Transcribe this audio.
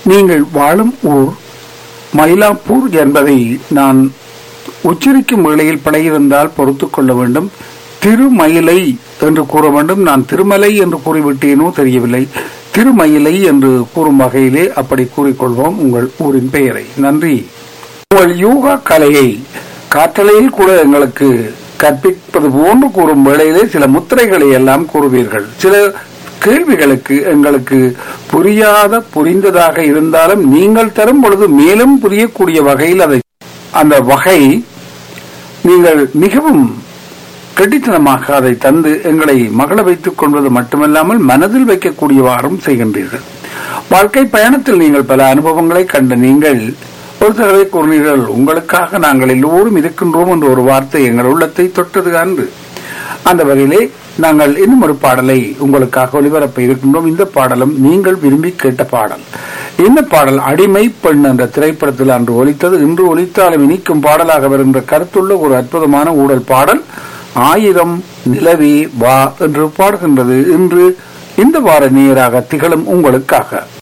நீங்கள் வாழும் ஊர் மயிலாப்பூர் என்பதை நான் உச்சரிக்கும் வேளையில் பழகியிருந்தால் பொறுத்துக் கொள்ள வேண்டும் திருமயிலை என்று கூற வேண்டும் நான் திருமலை என்று கூறிவிட்டேனோ தெரியவில்லை திருமயிலை என்று கூறும் வகையிலே அப்படி கூறிக்கொள்வோம் உங்கள் ஊரின் பெயரை நன்றி உங்கள் யோகா கலையை காற்றலையில் கூட எங்களுக்கு கற்பிப்பது போன்று கூறும் வேளையிலே சில முத்திரைகளை எல்லாம் கூறுவீர்கள் சில கேள்விகளுக்கு எங்களுக்கு புரியாத புரிந்ததாக இருந்தாலும் நீங்கள் தரும் பொழுது மேலும் புரியக்கூடிய வகையில் அதை அந்த வகை நீங்கள் மிகவும் கெட்டித்தனமாக அதை தந்து எங்களை மகள வைத்துக் கொள்வது மட்டுமல்லாமல் மனதில் வைக்கக்கூடியவாறும் செய்கின்றீர்கள் வாழ்க்கை பயணத்தில் நீங்கள் பல அனுபவங்களை கண்ட நீங்கள் ஒரு தடவை கூறினீர்கள் உங்களுக்காக நாங்கள் எல்லோரும் இருக்கின்றோம் என்ற ஒரு வார்த்தை எங்கள் உள்ளத்தை தொட்டது அன்று அந்த வகையிலே நாங்கள் இன்னும் ஒரு பாடலை உங்களுக்காக ஒளிபரப்ப இருக்கின்றோம் இந்த பாடலும் நீங்கள் விரும்பி கேட்ட பாடல் இந்த பாடல் அடிமை பெண் என்ற திரைப்படத்தில் அன்று ஒலித்தது இன்று ஒலித்தாலும் இனிக்கும் பாடலாக வருகின்ற கருத்துள்ள ஒரு அற்புதமான ஊழல் பாடல் ஆயிரம் நிலவே வா என்று பாடுகின்றது இன்று இந்த வார நேராக திகழும் உங்களுக்காக